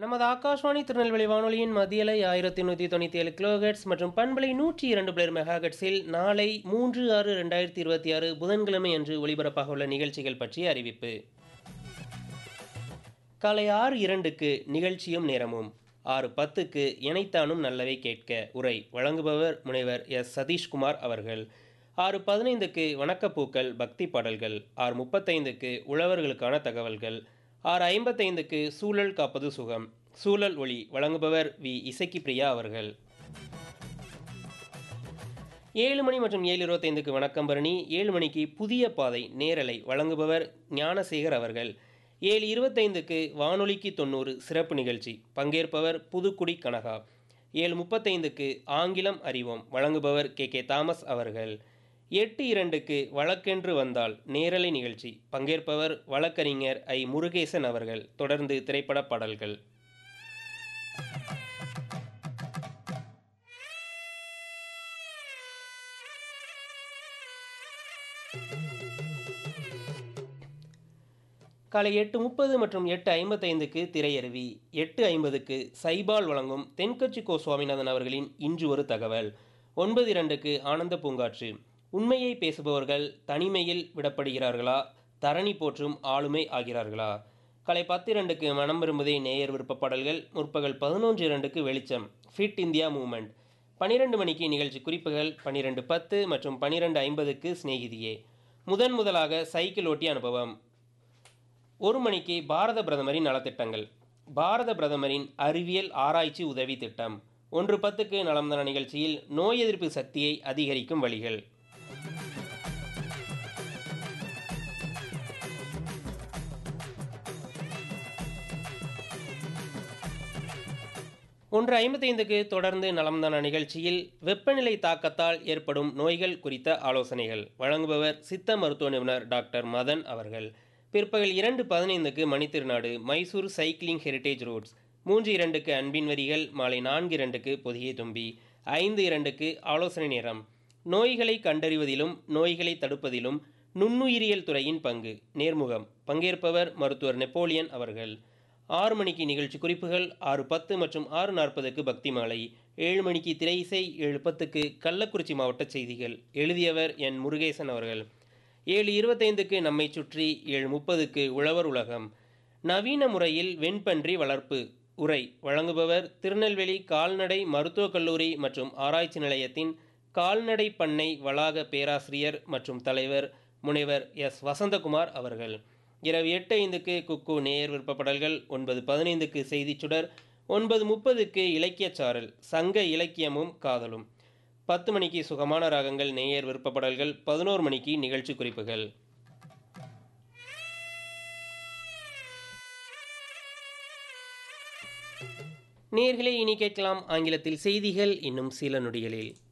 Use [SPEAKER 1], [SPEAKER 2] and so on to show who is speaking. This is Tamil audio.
[SPEAKER 1] நமது ஆகாஷ்வாணி திருநெல்வேலி வானொலியின் மத்தியலை ஆயிரத்தி நூற்றி தொண்ணூற்றி ஏழு கிலோஹெட்ஸ் மற்றும் பண்பலை நூற்றி இரண்டு பிளேர் மெகாஹெட்ஸில் நாளை மூன்று ஆறு ரெண்டாயிரத்தி இருபத்தி ஆறு புதன்கிழமை அன்று ஒலிபரப்பாக உள்ள நிகழ்ச்சிகள் பற்றிய அறிவிப்பு காலை ஆறு இரண்டுக்கு நிகழ்ச்சியும் நேரமும் ஆறு பத்துக்கு இணைத்தானும் நல்லவை கேட்க உரை வழங்குபவர் முனைவர் எஸ் சதீஷ்குமார் அவர்கள் ஆறு பதினைந்துக்கு வணக்கப்பூக்கள் பக்தி பாடல்கள் ஆறு முப்பத்தைந்துக்கு உழவர்களுக்கான தகவல்கள் ஆறு ஐம்பத்தைந்துக்கு சூழல் காப்பது சுகம் சூழல் ஒளி வழங்குபவர் வி இசக்கி பிரியா அவர்கள் ஏழு மணி மற்றும் ஏழு இருபத்தைந்துக்கு வணக்கம் பரணி ஏழு மணிக்கு புதிய பாதை நேரலை வழங்குபவர் ஞானசேகர் அவர்கள் ஏழு இருபத்தைந்துக்கு வானொலிக்கு தொண்ணூறு சிறப்பு நிகழ்ச்சி பங்கேற்பவர் புதுக்குடி கனகா ஏழு முப்பத்தைந்துக்கு ஆங்கிலம் அறிவோம் வழங்குபவர் கே கே தாமஸ் அவர்கள் எட்டு இரண்டுக்கு வழக்கென்று வந்தால் நேரலை நிகழ்ச்சி பங்கேற்பவர் வழக்கறிஞர் ஐ முருகேசன் அவர்கள் தொடர்ந்து திரைப்பட பாடல்கள் காலை எட்டு முப்பது மற்றும் எட்டு ஐம்பத்தைந்துக்கு திரையருவி எட்டு ஐம்பதுக்கு சைபால் வழங்கும் தென்கட்சி கோ சுவாமிநாதன் அவர்களின் இன்று ஒரு தகவல் ஒன்பது இரண்டுக்கு ஆனந்த பூங்காற்று உண்மையை பேசுபவர்கள் தனிமையில் விடப்படுகிறார்களா தரணி போற்றும் ஆளுமை ஆகிறார்களா காலை பத்து இரண்டுக்கு மனம் விரும்புதே நேயர் விருப்ப பாடல்கள் முற்பகல் பதினொன்று இரண்டுக்கு வெளிச்சம் ஃபிட் இந்தியா மூமெண்ட் பனிரெண்டு மணிக்கு நிகழ்ச்சி குறிப்புகள் பன்னிரெண்டு பத்து மற்றும் பன்னிரெண்டு ஐம்பதுக்கு சிநேகிதியே முதன் முதலாக சைக்கிள் ஓட்டிய அனுபவம் ஒரு மணிக்கு பாரத பிரதமரின் நலத்திட்டங்கள் பாரத பிரதமரின் அறிவியல் ஆராய்ச்சி உதவி திட்டம் ஒன்று பத்துக்கு நலம்தன நிகழ்ச்சியில் நோய் எதிர்ப்பு சக்தியை அதிகரிக்கும் வழிகள் ஒன்று ஐம்பத்தைந்துக்கு தொடர்ந்து நலம்தான நிகழ்ச்சியில் வெப்பநிலை தாக்கத்தால் ஏற்படும் நோய்கள் குறித்த ஆலோசனைகள் வழங்குபவர் சித்த மருத்துவ நிபுணர் டாக்டர் மதன் அவர்கள் பிற்பகல் இரண்டு பதினைந்துக்கு மணித்திருநாடு மைசூர் சைக்கிளிங் ஹெரிட்டேஜ் ரோட்ஸ் மூன்று இரண்டுக்கு அன்பின் வரிகள் மாலை நான்கு இரண்டுக்கு பொதிகை தும்பி ஐந்து இரண்டுக்கு ஆலோசனை நேரம் நோய்களை கண்டறிவதிலும் நோய்களை தடுப்பதிலும் நுண்ணுயிரியல் துறையின் பங்கு நேர்முகம் பங்கேற்பவர் மருத்துவர் நெப்போலியன் அவர்கள் ஆறு மணிக்கு நிகழ்ச்சி குறிப்புகள் ஆறு பத்து மற்றும் ஆறு நாற்பதுக்கு பக்தி மாலை ஏழு மணிக்கு திரை இசை ஏழு பத்துக்கு கள்ளக்குறிச்சி மாவட்ட செய்திகள் எழுதியவர் என் முருகேசன் அவர்கள் ஏழு இருபத்தைந்துக்கு நம்மை சுற்றி ஏழு முப்பதுக்கு உழவர் உலகம் நவீன முறையில் வெண்பன்றி வளர்ப்பு உரை வழங்குபவர் திருநெல்வேலி கால்நடை மருத்துவக் கல்லூரி மற்றும் ஆராய்ச்சி நிலையத்தின் கால்நடை பண்ணை வளாக பேராசிரியர் மற்றும் தலைவர் முனைவர் எஸ் வசந்தகுமார் அவர்கள் இரவு எட்டு ஐந்துக்கு குக்கு நேயர் விருப்பப்படல்கள் ஒன்பது பதினைந்துக்கு செய்திச் சுடர் ஒன்பது முப்பதுக்கு இலக்கியச் சாரல் சங்க இலக்கியமும் காதலும் பத்து மணிக்கு சுகமான ராகங்கள் நேயர் விருப்பப்படல்கள் பதினோரு மணிக்கு நிகழ்ச்சி குறிப்புகள் நேர்களே இனி கேட்கலாம் ஆங்கிலத்தில் செய்திகள் இன்னும் சில நொடிகளில்